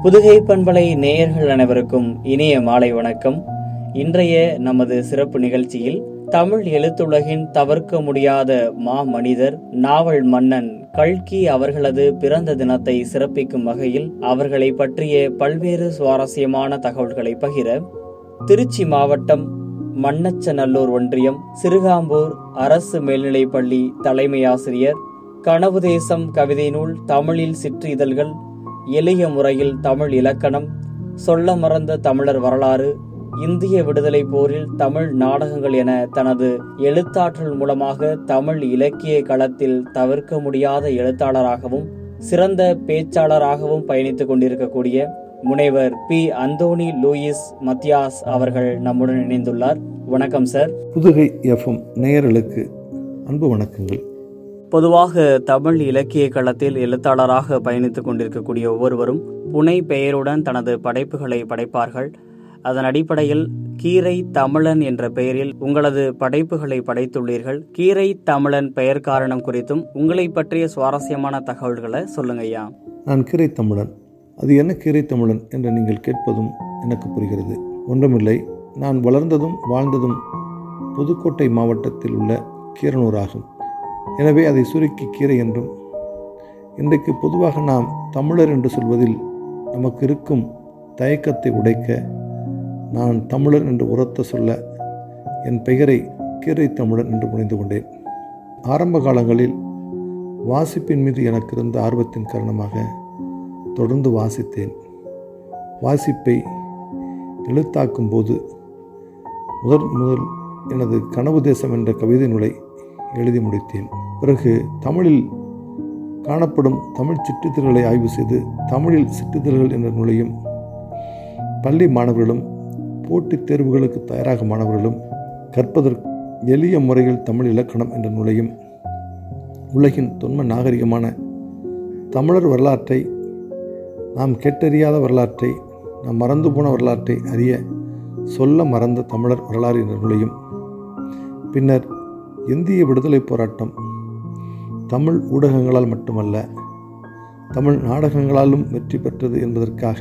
புதுகை பண்பலை நேயர்கள் அனைவருக்கும் இனிய மாலை வணக்கம் இன்றைய நமது சிறப்பு நிகழ்ச்சியில் தமிழ் எழுத்துலகின் தவிர்க்க முடியாத மா மனிதர் நாவல் மன்னன் கல்கி அவர்களது பிறந்த தினத்தை சிறப்பிக்கும் வகையில் அவர்களை பற்றிய பல்வேறு சுவாரஸ்யமான தகவல்களை பகிர திருச்சி மாவட்டம் மண்ணச்சநல்லூர் ஒன்றியம் சிறுகாம்பூர் அரசு மேல்நிலைப்பள்ளி தலைமை ஆசிரியர் கனவு தேசம் கவிதை நூல் தமிழில் சிற்றிதழ்கள் எளிய முறையில் தமிழ் இலக்கணம் சொல்ல மறந்த தமிழர் வரலாறு இந்திய விடுதலை போரில் தமிழ் நாடகங்கள் என தனது எழுத்தாற்றல் மூலமாக தமிழ் இலக்கிய களத்தில் தவிர்க்க முடியாத எழுத்தாளராகவும் சிறந்த பேச்சாளராகவும் பயணித்துக் கொண்டிருக்கக்கூடிய முனைவர் பி அந்தோனி லூயிஸ் மத்தியாஸ் அவர்கள் நம்முடன் இணைந்துள்ளார் வணக்கம் சார் புதுகை எஃப்எம் நேயர்களுக்கு அன்பு வணக்கங்கள் பொதுவாக தமிழ் இலக்கிய களத்தில் எழுத்தாளராக பயணித்துக் கொண்டிருக்கக்கூடிய ஒவ்வொருவரும் புனை பெயருடன் தனது படைப்புகளை படைப்பார்கள் அதன் அடிப்படையில் கீரை தமிழன் என்ற பெயரில் உங்களது படைப்புகளை படைத்துள்ளீர்கள் கீரை தமிழன் பெயர் காரணம் குறித்தும் உங்களை பற்றிய சுவாரஸ்யமான தகவல்களை சொல்லுங்க ஐயா நான் கீரை தமிழன் அது என்ன கீரை தமிழன் என்று நீங்கள் கேட்பதும் எனக்கு புரிகிறது ஒன்றுமில்லை நான் வளர்ந்ததும் வாழ்ந்ததும் புதுக்கோட்டை மாவட்டத்தில் உள்ள கீரனூர் ஆகும் எனவே அதை சுருக்கி கீரை என்றும் இன்றைக்கு பொதுவாக நாம் தமிழர் என்று சொல்வதில் நமக்கு இருக்கும் தயக்கத்தை உடைக்க நான் தமிழர் என்று உரத்த சொல்ல என் பெயரை கீரை தமிழன் என்று புரிந்து கொண்டேன் ஆரம்ப காலங்களில் வாசிப்பின் மீது எனக்கு இருந்த ஆர்வத்தின் காரணமாக தொடர்ந்து வாசித்தேன் வாசிப்பை எழுத்தாக்கும் போது முதல் முதல் எனது கனவு தேசம் என்ற கவிதை நூலை எழுதி முடித்தேன் பிறகு தமிழில் காணப்படும் தமிழ் சிற்றிதழ்களை ஆய்வு செய்து தமிழில் சிற்றிதழ்கள் என்ற நூலையும் பள்ளி மாணவர்களும் போட்டித் தேர்வுகளுக்கு தயாராக மாணவர்களும் கற்பதற்கு எளிய முறையில் தமிழ் இலக்கணம் என்ற நூலையும் உலகின் தொன்ம நாகரிகமான தமிழர் வரலாற்றை நாம் கேட்டறியாத வரலாற்றை நாம் மறந்து போன வரலாற்றை அறிய சொல்ல மறந்த தமிழர் வரலாறு என்ற நூலையும் பின்னர் இந்திய விடுதலை போராட்டம் தமிழ் ஊடகங்களால் மட்டுமல்ல தமிழ் நாடகங்களாலும் வெற்றி பெற்றது என்பதற்காக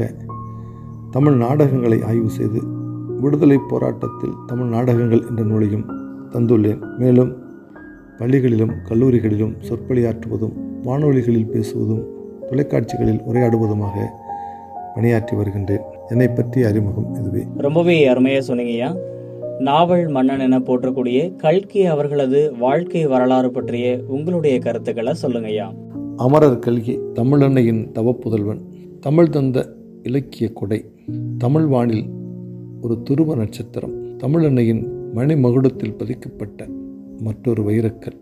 தமிழ் நாடகங்களை ஆய்வு செய்து விடுதலை போராட்டத்தில் தமிழ் நாடகங்கள் என்ற நூலையும் தந்துள்ளேன் மேலும் பள்ளிகளிலும் கல்லூரிகளிலும் சொற்பொழியாற்றுவதும் வானொலிகளில் பேசுவதும் தொலைக்காட்சிகளில் உரையாடுவதுமாக பணியாற்றி வருகின்றேன் என்னை பற்றிய அறிமுகம் இதுவே ரொம்பவே அருமையா சொன்னீங்கய்யா நாவல் மன்னன் என போற்றக்கூடிய கல்கி அவர்களது வாழ்க்கை வரலாறு பற்றிய உங்களுடைய கருத்துக்களை சொல்லுங்கய்யா அமரர் கல்கி தமிழன்னையின் தவப்புதல்வன் தமிழ் தந்த இலக்கிய கொடை தமிழ் வானில் ஒரு துருவ நட்சத்திரம் தமிழன்னையின் மணிமகுடத்தில் பதிக்கப்பட்ட மற்றொரு வைரக்கல்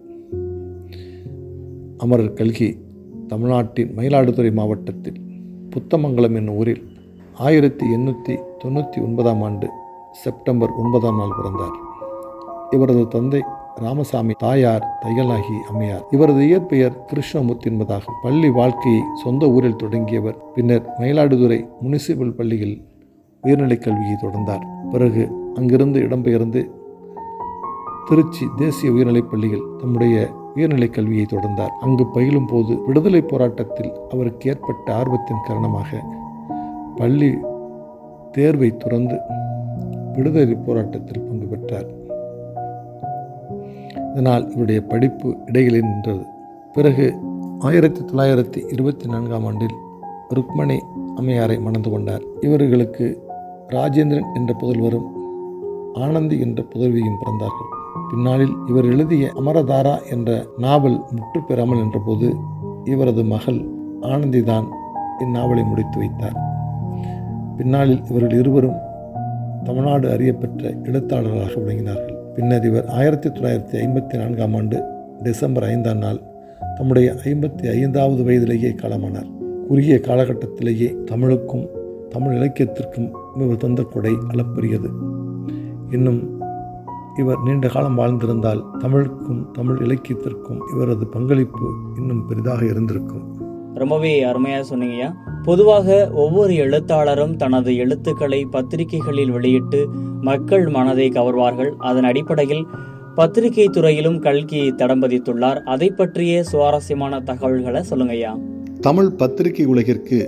அமரர் கல்கி தமிழ்நாட்டின் மயிலாடுதுறை மாவட்டத்தில் புத்தமங்கலம் என்னும் ஊரில் ஆயிரத்தி எண்ணூற்றி தொண்ணூற்றி ஒன்பதாம் ஆண்டு செப்டம்பர் ஒன்பதாம் நாள் பிறந்தார் இவரது தந்தை ராமசாமி தாயார் தையலாகி அம்மையார் இவரது இயற்பெயர் கிருஷ்ணமுத்து என்பதாகும் பள்ளி வாழ்க்கையை சொந்த ஊரில் தொடங்கியவர் பின்னர் மயிலாடுதுறை முனிசிபல் பள்ளியில் உயர்நிலைக் கல்வியை தொடர்ந்தார் பிறகு அங்கிருந்து இடம்பெயர்ந்து திருச்சி தேசிய உயர்நிலைப் பள்ளியில் தம்முடைய உயர்நிலைக் கல்வியை தொடர்ந்தார் அங்கு பயிலும் போது விடுதலை போராட்டத்தில் அவருக்கு ஏற்பட்ட ஆர்வத்தின் காரணமாக பள்ளி தேர்வை துறந்து விடுதலை போராட்டத்தில் பங்கு பெற்றார் இதனால் இவருடைய படிப்பு இடையிலே நின்றது பிறகு ஆயிரத்தி தொள்ளாயிரத்தி இருபத்தி நான்காம் ஆண்டில் ருக்மணி அம்மையாரை மணந்து கொண்டார் இவர்களுக்கு ராஜேந்திரன் என்ற புதல்வரும் ஆனந்தி என்ற புதல்வியும் பிறந்தார்கள் பின்னாளில் இவர் எழுதிய அமரதாரா என்ற நாவல் முற்று பெறாமல் நின்றபோது இவரது மகள் ஆனந்திதான் இந்நாவலை முடித்து வைத்தார் பின்னாளில் இவர்கள் இருவரும் தமிழ்நாடு அறியப்பெற்ற எழுத்தாளர்களாக விளங்கினார்கள் பின்னர் இவர் ஆயிரத்தி தொள்ளாயிரத்தி ஐம்பத்தி நான்காம் ஆண்டு டிசம்பர் ஐந்தாம் நாள் தம்முடைய ஐம்பத்தி ஐந்தாவது வயதிலேயே காலமானார் குறுகிய காலகட்டத்திலேயே தமிழுக்கும் தமிழ் இலக்கியத்திற்கும் இவர் தந்த கொடை அளப்பரியது இன்னும் இவர் நீண்ட காலம் வாழ்ந்திருந்தால் தமிழுக்கும் தமிழ் இலக்கியத்திற்கும் இவரது பங்களிப்பு இன்னும் பெரிதாக இருந்திருக்கும் ரொம்பவே அருமையா சொன்னீங்கய்யா பொதுவாக ஒவ்வொரு எழுத்தாளரும் தனது எழுத்துக்களை பத்திரிகைகளில் வெளியிட்டு மக்கள் மனதை கவர்வார்கள் அதன் அடிப்படையில் பத்திரிகை துறையிலும் கல்கி தடம் பதித்துள்ளார் அதை பற்றிய சுவாரஸ்யமான தகவல்களை சொல்லுங்கய்யா தமிழ் பத்திரிகை உலகிற்கு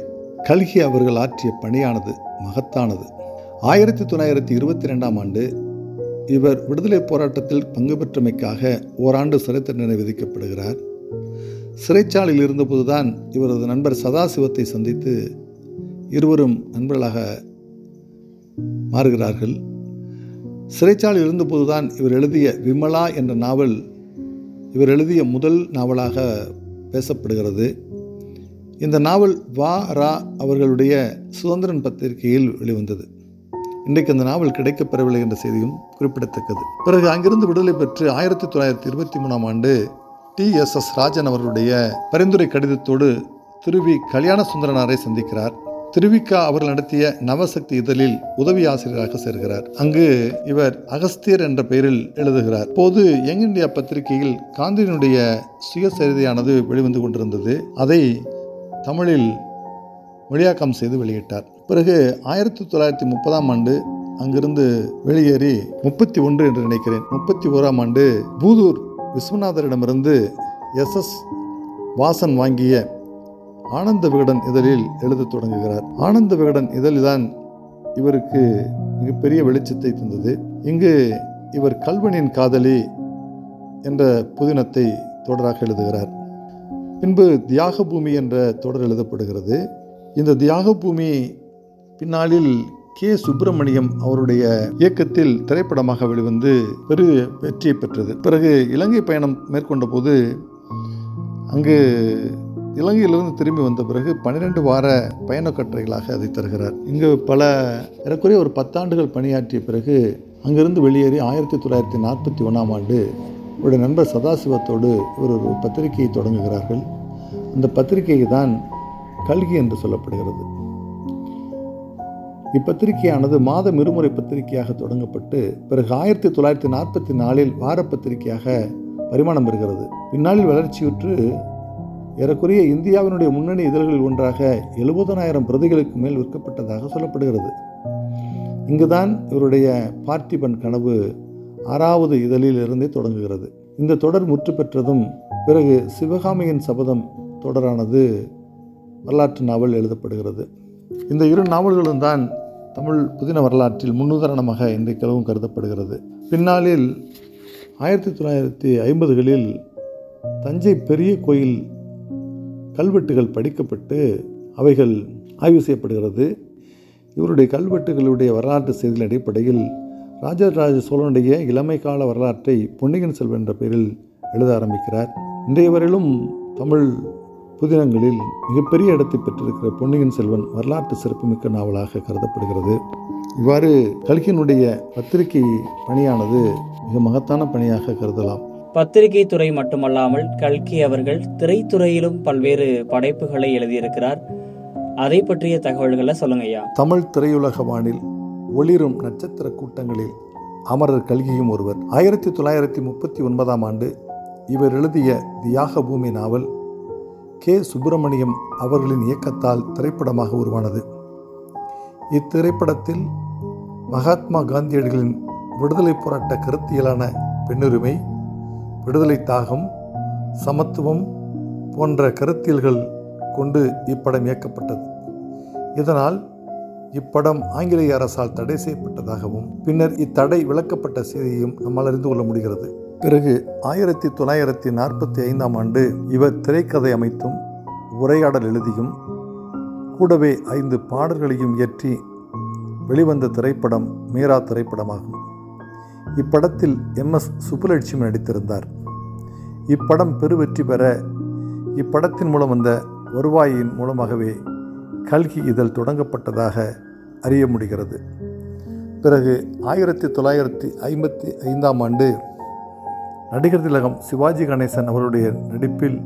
கல்கி அவர்கள் ஆற்றிய பணியானது மகத்தானது ஆயிரத்தி தொள்ளாயிரத்தி இருபத்தி ரெண்டாம் ஆண்டு இவர் விடுதலை போராட்டத்தில் பங்கு பெற்றமைக்காக ஓராண்டு சிறை தண்டனை விதிக்கப்படுகிறார் சிறைச்சாலையில் இருந்தபோதுதான் இவரது நண்பர் சதாசிவத்தை சந்தித்து இருவரும் நண்பர்களாக மாறுகிறார்கள் சிறைச்சாலையில் இருந்தபோதுதான் இவர் எழுதிய விமலா என்ற நாவல் இவர் எழுதிய முதல் நாவலாக பேசப்படுகிறது இந்த நாவல் வா ரா அவர்களுடைய சுதந்திரன் பத்திரிகையில் வெளிவந்தது இன்றைக்கு அந்த நாவல் கிடைக்கப்பெறவில்லை என்ற செய்தியும் குறிப்பிடத்தக்கது பிறகு அங்கிருந்து விடுதலை பெற்று ஆயிரத்தி தொள்ளாயிரத்தி இருபத்தி மூணாம் ஆண்டு டி எஸ் எஸ் ராஜன் அவர்களுடைய பரிந்துரை கடிதத்தோடு திருவி கல்யாண சுந்தரனாரை சந்திக்கிறார் திருவிக்கா அவர்கள் நடத்திய நவசக்தி இதழில் உதவி ஆசிரியராக சேர்கிறார் அங்கு இவர் அகஸ்தியர் என்ற பெயரில் எழுதுகிறார் போது யங் இந்தியா பத்திரிகையில் காந்தியினுடைய சுயசரிதையானது வெளிவந்து கொண்டிருந்தது அதை தமிழில் மொழியாக்கம் செய்து வெளியிட்டார் பிறகு ஆயிரத்தி தொள்ளாயிரத்தி முப்பதாம் ஆண்டு அங்கிருந்து வெளியேறி முப்பத்தி ஒன்று என்று நினைக்கிறேன் முப்பத்தி ஓராம் ஆண்டு பூதூர் விஸ்வநாதரிடமிருந்து எஸ் எஸ் வாசன் வாங்கிய ஆனந்த விகடன் இதழில் எழுதத் தொடங்குகிறார் ஆனந்த விகடன் இதழில்தான் இவருக்கு மிகப்பெரிய வெளிச்சத்தை தந்தது இங்கு இவர் கல்வனின் காதலி என்ற புதினத்தை தொடராக எழுதுகிறார் பின்பு தியாக பூமி என்ற தொடர் எழுதப்படுகிறது இந்த தியாக பூமி பின்னாளில் கே சுப்பிரமணியம் அவருடைய இயக்கத்தில் திரைப்படமாக வெளிவந்து பெரு வெற்றியை பெற்றது பிறகு இலங்கை பயணம் மேற்கொண்ட போது அங்கு இலங்கையிலிருந்து திரும்பி வந்த பிறகு பன்னிரெண்டு வார பயணக் கட்டுரைகளாக அதை தருகிறார் இங்கு பல ஏறக்குறைய ஒரு பத்தாண்டுகள் பணியாற்றிய பிறகு அங்கிருந்து வெளியேறி ஆயிரத்தி தொள்ளாயிரத்தி நாற்பத்தி ஒன்றாம் ஆண்டு இவருடைய நண்பர் சதாசிவத்தோடு இவர் ஒரு பத்திரிகையை தொடங்குகிறார்கள் அந்த பத்திரிகை தான் கல்கி என்று சொல்லப்படுகிறது இப்பத்திரிகையானது மாதம் இருமுறை பத்திரிகையாக தொடங்கப்பட்டு பிறகு ஆயிரத்தி தொள்ளாயிரத்தி நாற்பத்தி நாலில் வார பத்திரிகையாக பரிமாணம் பெறுகிறது பின்னாளில் வளர்ச்சியுற்று ஏறக்குறைய இந்தியாவினுடைய முன்னணி இதழ்களில் ஒன்றாக எழுபதனாயிரம் பிரதிகளுக்கு மேல் விற்கப்பட்டதாக சொல்லப்படுகிறது இங்குதான் இவருடைய பார்த்திபன் கனவு ஆறாவது இதழில் இருந்தே தொடங்குகிறது இந்த தொடர் முற்று பெற்றதும் பிறகு சிவகாமியின் சபதம் தொடரானது வரலாற்று நாவல் எழுதப்படுகிறது இந்த இரு நாவல்களும் தான் தமிழ் புதின வரலாற்றில் முன்னுதாரணமாக இன்றைக்களவும் கருதப்படுகிறது பின்னாளில் ஆயிரத்தி தொள்ளாயிரத்தி ஐம்பதுகளில் தஞ்சை பெரிய கோயில் கல்வெட்டுகள் படிக்கப்பட்டு அவைகள் ஆய்வு செய்யப்படுகிறது இவருடைய கல்வெட்டுகளுடைய வரலாற்று செய்திகளின் அடிப்படையில் ராஜராஜ சோழனுடைய இளமை கால வரலாற்றை பொன்னியின் செல்வன் என்ற பெயரில் எழுத ஆரம்பிக்கிறார் இன்றைய வரையிலும் தமிழ் புதினங்களில் மிகப்பெரிய இடத்தை பெற்றிருக்கிற பொன்னியின் செல்வன் வரலாற்று சிறப்புமிக்க நாவலாக கருதப்படுகிறது இவ்வாறு கல்கியினுடைய பத்திரிகை பணியானது மிக மகத்தான பணியாக கருதலாம் பத்திரிகை துறை மட்டுமல்லாமல் கல்கி அவர்கள் திரைத்துறையிலும் பல்வேறு படைப்புகளை எழுதியிருக்கிறார் அதை பற்றிய தகவல்களை சொல்லுங்க ஐயா தமிழ் திரையுலக வானில் ஒளிரும் நட்சத்திர கூட்டங்களில் அமரர் கல்கியும் ஒருவர் ஆயிரத்தி தொள்ளாயிரத்தி முப்பத்தி ஒன்பதாம் ஆண்டு இவர் எழுதிய தியாக பூமி நாவல் கே சுப்பிரமணியம் அவர்களின் இயக்கத்தால் திரைப்படமாக உருவானது இத்திரைப்படத்தில் மகாத்மா காந்தியடிகளின் விடுதலை போராட்ட கருத்தியலான பெண்ணுரிமை விடுதலை தாகம் சமத்துவம் போன்ற கருத்தியல்கள் கொண்டு இப்படம் இயக்கப்பட்டது இதனால் இப்படம் ஆங்கிலேய அரசால் தடை செய்யப்பட்டதாகவும் பின்னர் இத்தடை விளக்கப்பட்ட செய்தியையும் நம்மால் அறிந்து கொள்ள முடிகிறது பிறகு ஆயிரத்தி தொள்ளாயிரத்தி நாற்பத்தி ஐந்தாம் ஆண்டு இவர் திரைக்கதை அமைத்தும் உரையாடல் எழுதியும் கூடவே ஐந்து பாடல்களையும் இயற்றி வெளிவந்த திரைப்படம் மீரா திரைப்படமாகும் இப்படத்தில் எம் எஸ் சுப்புலட்சுமி நடித்திருந்தார் இப்படம் பெருவெற்றி பெற இப்படத்தின் மூலம் வந்த வருவாயின் மூலமாகவே கல்கி இதழ் தொடங்கப்பட்டதாக அறிய முடிகிறது பிறகு ஆயிரத்தி தொள்ளாயிரத்தி ஐம்பத்தி ஐந்தாம் ஆண்டு நடிகர் திலகம் சிவாஜி கணேசன் அவருடைய நடிப்பில்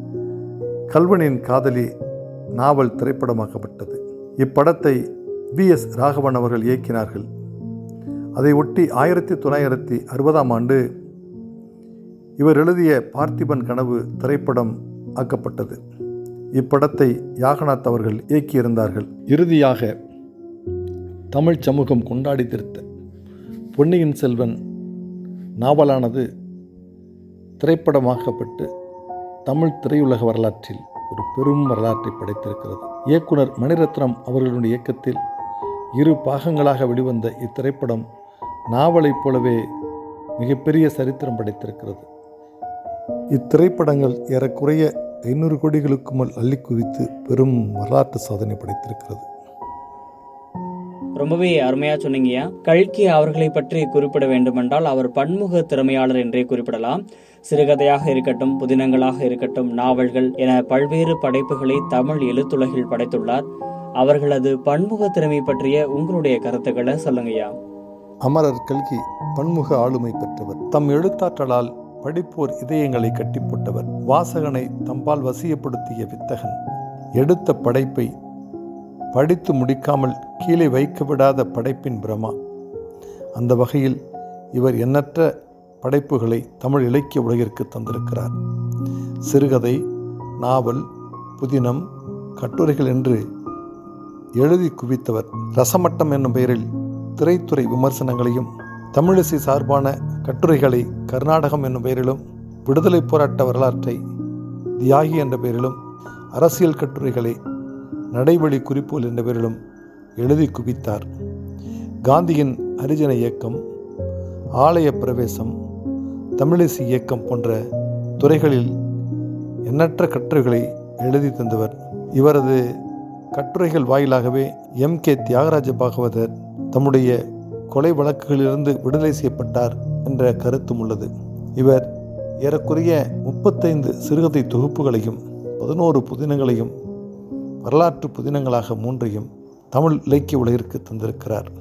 கல்வனின் காதலி நாவல் திரைப்படமாக்கப்பட்டது இப்படத்தை வி எஸ் ராகவன் அவர்கள் இயக்கினார்கள் அதை ஒட்டி ஆயிரத்தி தொள்ளாயிரத்தி அறுபதாம் ஆண்டு இவர் எழுதிய பார்த்திபன் கனவு திரைப்படம் ஆக்கப்பட்டது இப்படத்தை யாகநாத் அவர்கள் இயக்கியிருந்தார்கள் இறுதியாக தமிழ் சமூகம் கொண்டாடி திருத்த பொன்னியின் செல்வன் நாவலானது திரைப்படமாக்கப்பட்டு தமிழ் திரையுலக வரலாற்றில் ஒரு பெரும் வரலாற்றை படைத்திருக்கிறது இயக்குனர் மணிரத்னம் அவர்களுடைய இயக்கத்தில் இரு பாகங்களாக வெளிவந்த இத்திரைப்படம் நாவலைப் போலவே மிகப்பெரிய சரித்திரம் படைத்திருக்கிறது இத்திரைப்படங்கள் ஏறக்குறைய ஐநூறு கோடிகளுக்கு மேல் அள்ளி குவித்து பெரும் வரலாற்று சாதனை படைத்திருக்கிறது ரொம்பவே அருமையா சொன்னீங்கய்யா கல்கி அவர்களை பற்றி குறிப்பிட வேண்டுமென்றால் அவர் பன்முக திறமையாளர் என்றே குறிப்பிடலாம் சிறுகதையாக இருக்கட்டும் புதினங்களாக இருக்கட்டும் நாவல்கள் என பல்வேறு படைப்புகளை தமிழ் எழுத்துலகில் படைத்துள்ளார் அவர்களது பன்முக திறமை பற்றிய உங்களுடைய கருத்துக்களை சொல்லுங்கய்யா அமரர் கல்கி பன்முக ஆளுமை பெற்றவர் தம் எழுத்தாற்றலால் படிப்போர் இதயங்களை கட்டி போட்டவர் வாசகனை தம்பால் வசியப்படுத்திய வித்தகன் எடுத்த படைப்பை படித்து முடிக்காமல் கீழே வைக்க விடாத படைப்பின் பிரமா அந்த வகையில் இவர் எண்ணற்ற படைப்புகளை தமிழ் இலக்கிய உலகிற்கு தந்திருக்கிறார் சிறுகதை நாவல் புதினம் கட்டுரைகள் என்று எழுதி குவித்தவர் ரசமட்டம் என்னும் பெயரில் திரைத்துறை விமர்சனங்களையும் தமிழிசை சார்பான கட்டுரைகளை கர்நாடகம் என்னும் பெயரிலும் விடுதலை போராட்ட வரலாற்றை தியாகி என்ற பெயரிலும் அரசியல் கட்டுரைகளை நடைவழி குறிப்புகள் என்ற பெயரிலும் எழுதி குவித்தார் காந்தியின் ஹரிஜன இயக்கம் ஆலய பிரவேசம் தமிழிசை இயக்கம் போன்ற துறைகளில் எண்ணற்ற கட்டுரைகளை எழுதி தந்தவர் இவரது கட்டுரைகள் வாயிலாகவே எம் கே தியாகராஜ பாகவதர் தம்முடைய கொலை வழக்குகளிலிருந்து விடுதலை செய்யப்பட்டார் என்ற கருத்தும் உள்ளது இவர் ஏறக்குறைய முப்பத்தைந்து சிறுகதை தொகுப்புகளையும் பதினோரு புதினங்களையும் வரலாற்று புதினங்களாக மூன்றையும் தமிழ் இலக்கிய உலகிற்கு தந்திருக்கிறார்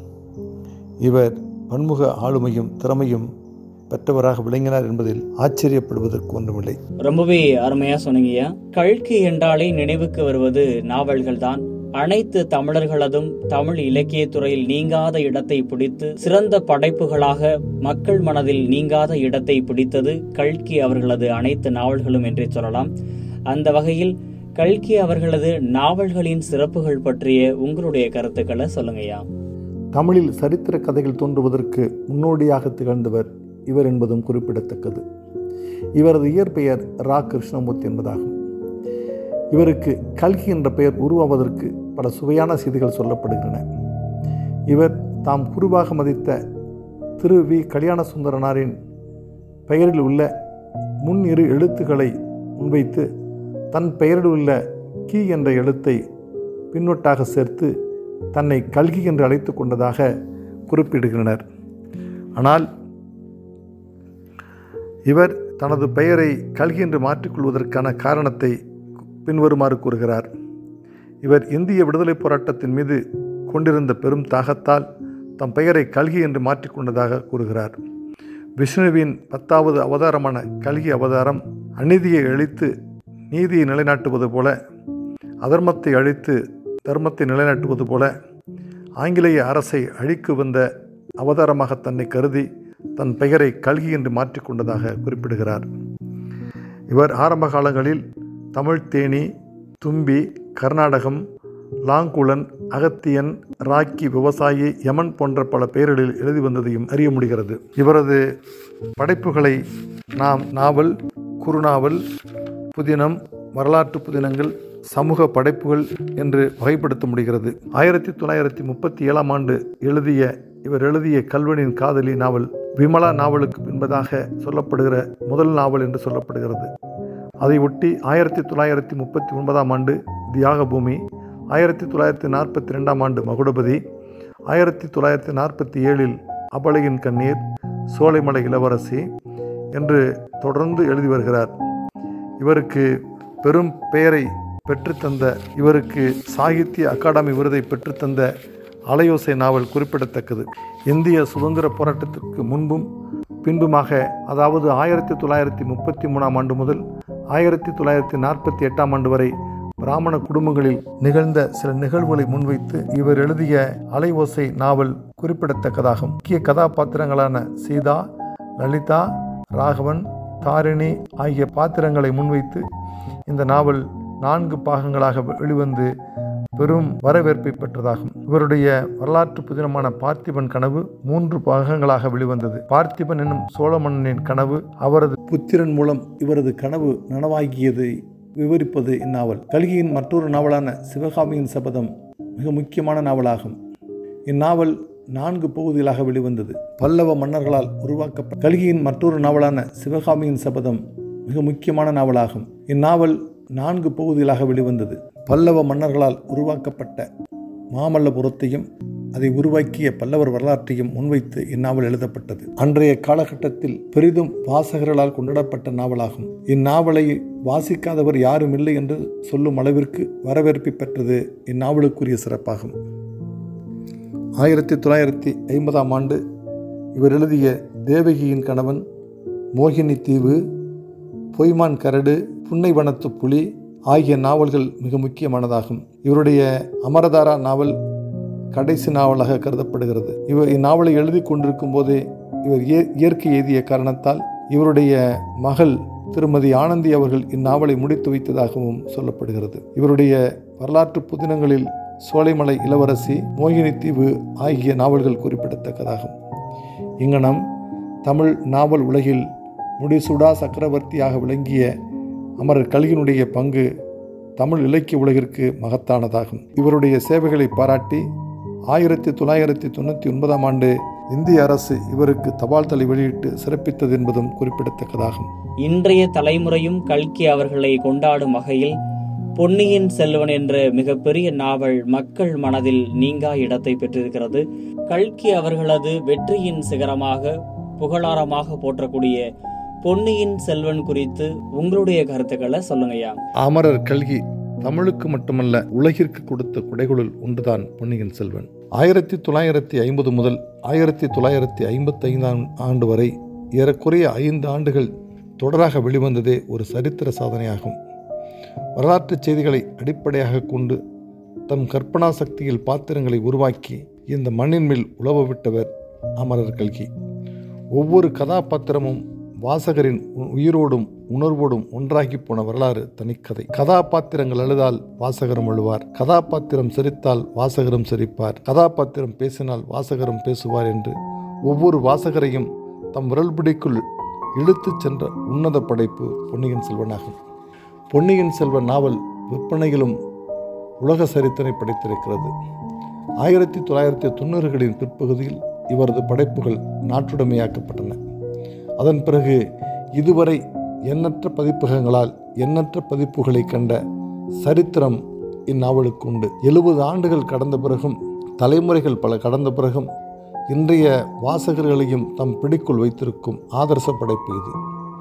இவர் பன்முக ஆளுமையும் திறமையும் பெற்றவராக விளங்கினார் என்பதில் ஆச்சரியப்படுவதற்கு ஒன்றுமில்லை ரொம்பவே அருமையா சொன்னீங்கய்யா கல்கி என்றாலே நினைவுக்கு வருவது நாவல்கள் தான் அனைத்து தமிழர்களதும் தமிழ் இலக்கிய துறையில் நீங்காத இடத்தை பிடித்து சிறந்த படைப்புகளாக மக்கள் மனதில் நீங்காத இடத்தை பிடித்தது கல்கி அவர்களது அனைத்து நாவல்களும் என்றே சொல்லலாம் அந்த வகையில் கல்கி அவர்களது நாவல்களின் சிறப்புகள் பற்றிய உங்களுடைய கருத்துக்களை சொல்லுங்கய்யா தமிழில் சரித்திர கதைகள் தோன்றுவதற்கு முன்னோடியாக திகழ்ந்தவர் இவர் என்பதும் குறிப்பிடத்தக்கது இவரது இயற்பெயர் ரா கிருஷ்ணமூர்த்தி என்பதாகும் இவருக்கு கல்கி என்ற பெயர் உருவாவதற்கு பல சுவையான செய்திகள் சொல்லப்படுகின்றன இவர் தாம் குருவாக மதித்த திரு வி கல்யாண சுந்தரனாரின் பெயரில் உள்ள முன் இரு எழுத்துக்களை முன்வைத்து தன் பெயரில் உள்ள கி என்ற எழுத்தை பின்னொட்டாக சேர்த்து தன்னை கல்கி என்று அழைத்து கொண்டதாக குறிப்பிடுகின்றனர் ஆனால் இவர் தனது பெயரை கல்கி என்று மாற்றிக்கொள்வதற்கான காரணத்தை பின்வருமாறு கூறுகிறார் இவர் இந்திய விடுதலை போராட்டத்தின் மீது கொண்டிருந்த பெரும் தாகத்தால் தம் பெயரை கல்கி என்று மாற்றிக்கொண்டதாக கூறுகிறார் விஷ்ணுவின் பத்தாவது அவதாரமான கல்கி அவதாரம் அநீதியை அழித்து நீதியை நிலைநாட்டுவது போல அதர்மத்தை அழித்து தர்மத்தை நிலைநாட்டுவது போல ஆங்கிலேய அரசை அழிக்கு வந்த அவதாரமாக தன்னை கருதி தன் பெயரை கல்கி என்று மாற்றிக்கொண்டதாக குறிப்பிடுகிறார் இவர் ஆரம்ப காலங்களில் தமிழ் தேனி தும்பி கர்நாடகம் லாங்குலன் அகத்தியன் ராக்கி விவசாயி யமன் போன்ற பல பெயர்களில் எழுதி வந்ததையும் அறிய முடிகிறது இவரது படைப்புகளை நாம் நாவல் குறுநாவல் புதினம் வரலாற்று புதினங்கள் சமூக படைப்புகள் என்று வகைப்படுத்த முடிகிறது ஆயிரத்தி தொள்ளாயிரத்தி முப்பத்தி ஏழாம் ஆண்டு எழுதிய இவர் எழுதிய கல்வனின் காதலி நாவல் விமலா நாவலுக்கு பின்பதாக சொல்லப்படுகிற முதல் நாவல் என்று சொல்லப்படுகிறது அதை ஒட்டி ஆயிரத்தி தொள்ளாயிரத்தி முப்பத்தி ஒன்பதாம் ஆண்டு தியாகபூமி ஆயிரத்தி தொள்ளாயிரத்தி நாற்பத்தி ரெண்டாம் ஆண்டு மகுடபதி ஆயிரத்தி தொள்ளாயிரத்தி நாற்பத்தி ஏழில் அபலையின் கண்ணீர் சோலைமலை இளவரசி என்று தொடர்ந்து எழுதி வருகிறார் இவருக்கு பெரும் பெயரை பெற்றுத்தந்த இவருக்கு சாகித்ய அகாடமி விருதை பெற்றுத்தந்த அலையோசை நாவல் குறிப்பிடத்தக்கது இந்திய சுதந்திர போராட்டத்திற்கு முன்பும் பின்புமாக அதாவது ஆயிரத்தி தொள்ளாயிரத்தி முப்பத்தி மூணாம் ஆண்டு முதல் ஆயிரத்தி தொள்ளாயிரத்தி நாற்பத்தி எட்டாம் ஆண்டு வரை பிராமண குடும்பங்களில் நிகழ்ந்த சில நிகழ்வுகளை முன்வைத்து இவர் எழுதிய அலைவோசை நாவல் குறிப்பிடத்தக்கதாகும் முக்கிய கதாபாத்திரங்களான சீதா லலிதா ராகவன் தாரிணி ஆகிய பாத்திரங்களை முன்வைத்து இந்த நாவல் நான்கு பாகங்களாக வெளிவந்து பெரும் வரவேற்பை பெற்றதாகும் இவருடைய வரலாற்று புதினமான பார்த்திபன் கனவு மூன்று பாகங்களாக வெளிவந்தது பார்த்திபன் என்னும் சோழ மன்னனின் கனவு அவரது புத்திரன் மூலம் இவரது கனவு நனவாகியதை விவரிப்பது இந்நாவல் கல்கியின் மற்றொரு நாவலான சிவகாமியின் சபதம் மிக முக்கியமான நாவலாகும் இந்நாவல் நான்கு பகுதிகளாக வெளிவந்தது பல்லவ மன்னர்களால் உருவாக்கப்பட்ட கல்கியின் மற்றொரு நாவலான சிவகாமியின் சபதம் மிக முக்கியமான நாவலாகும் இந்நாவல் நான்கு பகுதிகளாக வெளிவந்தது பல்லவ மன்னர்களால் உருவாக்கப்பட்ட மாமல்லபுரத்தையும் அதை உருவாக்கிய பல்லவர் வரலாற்றையும் முன்வைத்து இந்நாவல் எழுதப்பட்டது அன்றைய காலகட்டத்தில் பெரிதும் வாசகர்களால் கொண்டாடப்பட்ட நாவலாகும் இந்நாவலை வாசிக்காதவர் யாரும் இல்லை என்று சொல்லும் அளவிற்கு வரவேற்பை பெற்றது இந்நாவலுக்குரிய சிறப்பாகும் ஆயிரத்தி தொள்ளாயிரத்தி ஐம்பதாம் ஆண்டு இவர் எழுதிய தேவகியின் கணவன் மோகினி தீவு பொய்மான் கரடு புன்னை வனத்து புலி ஆகிய நாவல்கள் மிக முக்கியமானதாகும் இவருடைய அமரதாரா நாவல் கடைசி நாவலாக கருதப்படுகிறது இவர் இந்நாவலை எழுதி கொண்டிருக்கும் போதே இவர் இயற்கை எழுதிய காரணத்தால் இவருடைய மகள் திருமதி ஆனந்தி அவர்கள் இந்நாவலை முடித்து வைத்ததாகவும் சொல்லப்படுகிறது இவருடைய வரலாற்று புதினங்களில் சோலைமலை இளவரசி மோகினி தீவு ஆகிய நாவல்கள் குறிப்பிடத்தக்கதாகும் இங்கனம் தமிழ் நாவல் உலகில் முடிசூடா சக்கரவர்த்தியாக விளங்கிய அமரர் கல்கினுடைய பங்கு தமிழ் இலக்கிய உலகிற்கு மகத்தானதாகும் இவருடைய சேவைகளை பாராட்டி ஆயிரத்தி தொள்ளாயிரத்தி தொண்ணூற்றி ஒன்பதாம் ஆண்டு இந்திய அரசு இவருக்கு தபால் தலை வெளியிட்டு சிறப்பித்தது என்பதும் குறிப்பிடத்தக்கதாகும் இன்றைய தலைமுறையும் கல்கி அவர்களை கொண்டாடும் வகையில் பொன்னியின் செல்வன் என்ற மிகப்பெரிய நாவல் மக்கள் மனதில் நீங்கா இடத்தை பெற்றிருக்கிறது கல்கி அவர்களது வெற்றியின் சிகரமாக புகழாரமாக போற்றக்கூடிய பொன்னியின் செல்வன் குறித்து உங்களுடைய கருத்துக்களை சொல்லுங்கய்யா அமரர் கல்கி தமிழுக்கு மட்டுமல்ல உலகிற்கு கொடுத்த குடைகளுள் ஒன்றுதான் பொன்னியின் செல்வன் ஆயிரத்தி தொள்ளாயிரத்தி ஐம்பது முதல் ஆயிரத்தி தொள்ளாயிரத்தி ஐம்பத்தி ஐந்தாம் ஆண்டு வரை ஏறக்குறைய ஐந்து ஆண்டுகள் தொடராக வெளிவந்ததே ஒரு சரித்திர சாதனையாகும் வரலாற்று செய்திகளை அடிப்படையாக கொண்டு தம் கற்பனா சக்தியில் பாத்திரங்களை உருவாக்கி இந்த மண்ணின் மேல் உழவ விட்டவர் அமரர் கல்கி ஒவ்வொரு கதாபாத்திரமும் வாசகரின் உயிரோடும் உணர்வோடும் ஒன்றாகி போன வரலாறு தனிக்கதை கதாபாத்திரங்கள் அழுதால் வாசகரும் அழுவார் கதாபாத்திரம் சிரித்தால் வாசகரும் சிரிப்பார் கதாபாத்திரம் பேசினால் வாசகரும் பேசுவார் என்று ஒவ்வொரு வாசகரையும் தம் விரல் பிடிக்குள் இழுத்துச் சென்ற உன்னத படைப்பு பொன்னியின் செல்வனாகும் பொன்னியின் செல்வன் நாவல் விற்பனையிலும் உலக சரித்திரை படைத்திருக்கிறது ஆயிரத்தி தொள்ளாயிரத்தி தொண்ணூறுகளின் பிற்பகுதியில் இவரது படைப்புகள் நாட்டுடைமையாக்கப்பட்டன அதன் பிறகு இதுவரை எண்ணற்ற பதிப்பகங்களால் எண்ணற்ற பதிப்புகளை கண்ட சரித்திரம் இந்நாவலுக்கு உண்டு எழுபது ஆண்டுகள் கடந்த பிறகும் தலைமுறைகள் பல கடந்த பிறகும் இன்றைய வாசகர்களையும் தம் பிடிக்குள் வைத்திருக்கும் ஆதர்ச படைப்பு இது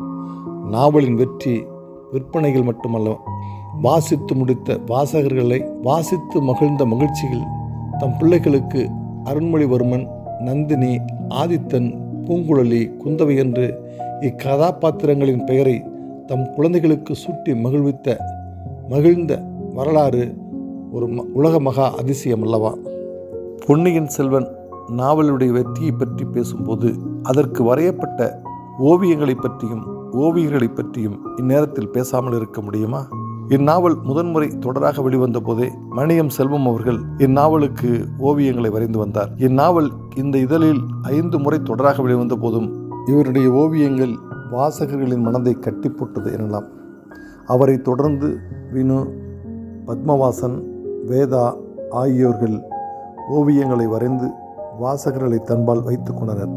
நாவலின் வெற்றி விற்பனைகள் மட்டுமல்ல வாசித்து முடித்த வாசகர்களை வாசித்து மகிழ்ந்த மகிழ்ச்சியில் தம் பிள்ளைகளுக்கு அருண்மொழிவர்மன் நந்தினி ஆதித்தன் பூங்குழலி குந்தவை என்று இக்கதாபாத்திரங்களின் பெயரை தம் குழந்தைகளுக்கு சூட்டி மகிழ்வித்த மகிழ்ந்த வரலாறு ஒரு உலக மகா அதிசயம் அல்லவா பொன்னியின் செல்வன் நாவலுடைய வெற்றியை பற்றி பேசும்போது அதற்கு வரையப்பட்ட ஓவியங்களை பற்றியும் ஓவியர்களை பற்றியும் இந்நேரத்தில் பேசாமல் இருக்க முடியுமா இந்நாவல் முதன்முறை தொடராக வெளிவந்த போதே மணியம் செல்வம் அவர்கள் இந்நாவலுக்கு ஓவியங்களை வரைந்து வந்தார் இந்நாவல் இந்த இதழில் ஐந்து முறை தொடராக வெளிவந்த போதும் இவருடைய ஓவியங்கள் வாசகர்களின் மனதை கட்டி போட்டது எனலாம் அவரை தொடர்ந்து வினு பத்மவாசன் வேதா ஆகியோர்கள் ஓவியங்களை வரைந்து வாசகர்களை தன்பால் வைத்துக் கொண்டனர்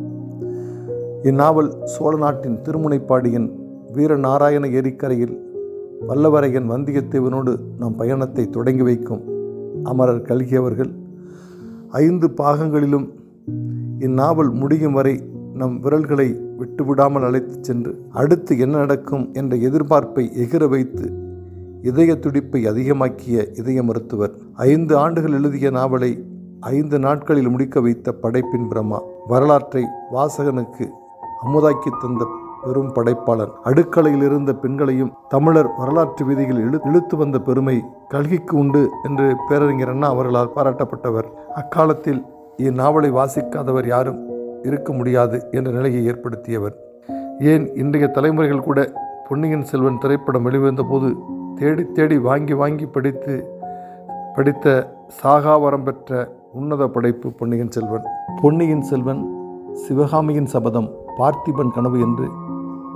இந்நாவல் சோழ நாட்டின் திருமுனைப்பாடியின் வீரநாராயண ஏரிக்கரையில் வல்லவரையன் வந்தியத்தேவனோடு நம் பயணத்தை தொடங்கி வைக்கும் அமரர் கல்கி அவர்கள் ஐந்து பாகங்களிலும் இந்நாவல் முடியும் வரை நம் விரல்களை விட்டுவிடாமல் அழைத்துச் சென்று அடுத்து என்ன நடக்கும் என்ற எதிர்பார்ப்பை எகிர வைத்து இதய துடிப்பை அதிகமாக்கிய இதய மருத்துவர் ஐந்து ஆண்டுகள் எழுதிய நாவலை ஐந்து நாட்களில் முடிக்க வைத்த படைப்பின் பிரம்மா வரலாற்றை வாசகனுக்கு அமுதாக்கி தந்த பெரும் படைப்பாளர் அடுக்கலையில் இருந்த பெண்களையும் தமிழர் வரலாற்று விதிகள் இழு இழுத்து வந்த பெருமை கல்கிக்கு உண்டு என்று பேரறிஞர் அண்ணா அவர்களால் பாராட்டப்பட்டவர் அக்காலத்தில் இந்நாவலை வாசிக்காதவர் யாரும் இருக்க முடியாது என்ற நிலையை ஏற்படுத்தியவர் ஏன் இன்றைய தலைமுறைகள் கூட பொன்னியின் செல்வன் திரைப்படம் வெளிவந்த போது தேடி தேடி வாங்கி வாங்கி படித்து படித்த சாகாவரம் பெற்ற உன்னத படைப்பு பொன்னியின் செல்வன் பொன்னியின் செல்வன் சிவகாமியின் சபதம் பார்த்திபன் கனவு என்று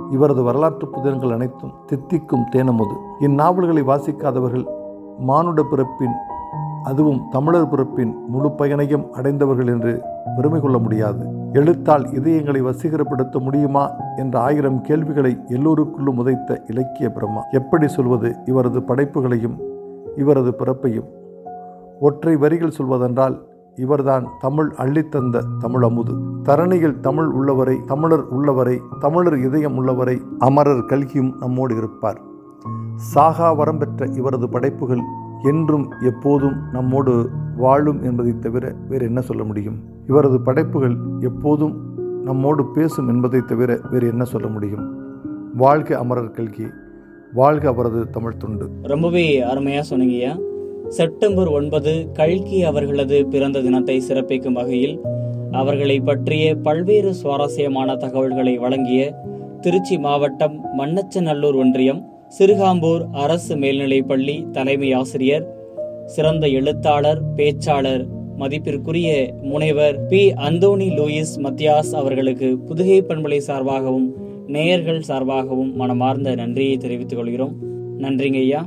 இவரது வரலாற்று புதினங்கள் அனைத்தும் தித்திக்கும் தேனமுது இந்நாவல்களை வாசிக்காதவர்கள் மானுட பிறப்பின் அதுவும் தமிழர் பிறப்பின் முழு பயனையும் அடைந்தவர்கள் என்று பெருமை கொள்ள முடியாது எழுத்தால் இதயங்களை வசீகரப்படுத்த முடியுமா என்ற ஆயிரம் கேள்விகளை எல்லோருக்குள்ளும் உதைத்த இலக்கிய பிரம்மா எப்படி சொல்வது இவரது படைப்புகளையும் இவரது பிறப்பையும் ஒற்றை வரிகள் சொல்வதென்றால் இவர்தான் தமிழ் அள்ளித்தந்த தமிழ் அமுது தரணியில் தமிழ் உள்ளவரை தமிழர் உள்ளவரை தமிழர் இதயம் உள்ளவரை அமரர் கல்கியும் நம்மோடு இருப்பார் சாகா வரம் பெற்ற இவரது படைப்புகள் என்றும் எப்போதும் நம்மோடு வாழும் என்பதை தவிர வேறு என்ன சொல்ல முடியும் இவரது படைப்புகள் எப்போதும் நம்மோடு பேசும் என்பதை தவிர வேறு என்ன சொல்ல முடியும் வாழ்க அமரர் கல்கி வாழ்க அவரது தமிழ் துண்டு ரொம்பவே அருமையா சொன்னீங்கய்யா செப்டம்பர் ஒன்பது கல்கி அவர்களது பிறந்த தினத்தை சிறப்பிக்கும் வகையில் அவர்களை பற்றிய பல்வேறு சுவாரஸ்யமான தகவல்களை வழங்கிய திருச்சி மாவட்டம் மண்ணச்சநல்லூர் ஒன்றியம் சிறுகாம்பூர் அரசு மேல்நிலைப்பள்ளி தலைமை ஆசிரியர் சிறந்த எழுத்தாளர் பேச்சாளர் மதிப்பிற்குரிய முனைவர் பி அந்தோனி லூயிஸ் மத்தியாஸ் அவர்களுக்கு புதுகை பண்பலை சார்பாகவும் நேயர்கள் சார்பாகவும் மனமார்ந்த நன்றியை தெரிவித்துக் கொள்கிறோம் நன்றிங்க ஐயா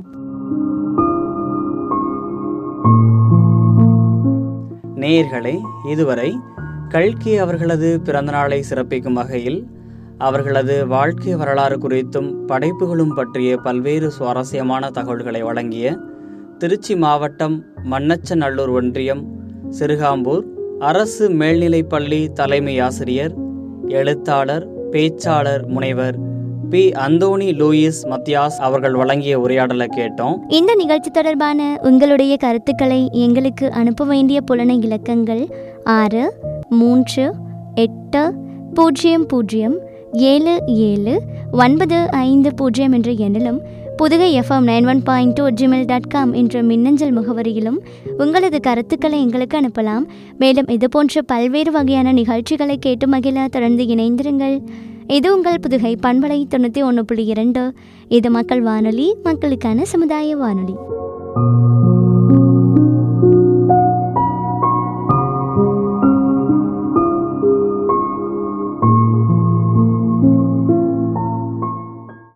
நேயர்களே இதுவரை கல்கி அவர்களது பிறந்தநாளை சிறப்பிக்கும் வகையில் அவர்களது வாழ்க்கை வரலாறு குறித்தும் படைப்புகளும் பற்றிய பல்வேறு சுவாரஸ்யமான தகவல்களை வழங்கிய திருச்சி மாவட்டம் மண்ணச்சநல்லூர் ஒன்றியம் சிறுகாம்பூர் அரசு மேல்நிலைப்பள்ளி தலைமை ஆசிரியர் எழுத்தாளர் பேச்சாளர் முனைவர் பி அந்தோனி லூயிஸ் மத்தியாஸ் அவர்கள் வழங்கிய உரையாடலை கேட்டோம் இந்த நிகழ்ச்சி தொடர்பான உங்களுடைய கருத்துக்களை எங்களுக்கு அனுப்ப வேண்டிய புலன இலக்கங்கள் ஆறு மூன்று எட்டு பூஜ்ஜியம் பூஜ்ஜியம் ஏழு ஏழு ஒன்பது ஐந்து பூஜ்ஜியம் என்ற எண்ணிலும் Pudhugai FM nine one point two Gmail dot com என்ற மின்னஞ்சல் முகவரியிலும் உங்களது கருத்துக்களை எங்களுக்கு அனுப்பலாம் மேலும் இது போன்ற பல்வேறு வகையான நிகழ்ச்சிகளை கேட்டு மகிழ தொடர்ந்து இணைந்திருங்கள் இது உங்கள் புதுகை பண்பலை தொண்ணூற்றி ஒன்று புள்ளி இரண்டு இது மக்கள் வானொலி மக்களுக்கான சமுதாய வானொலி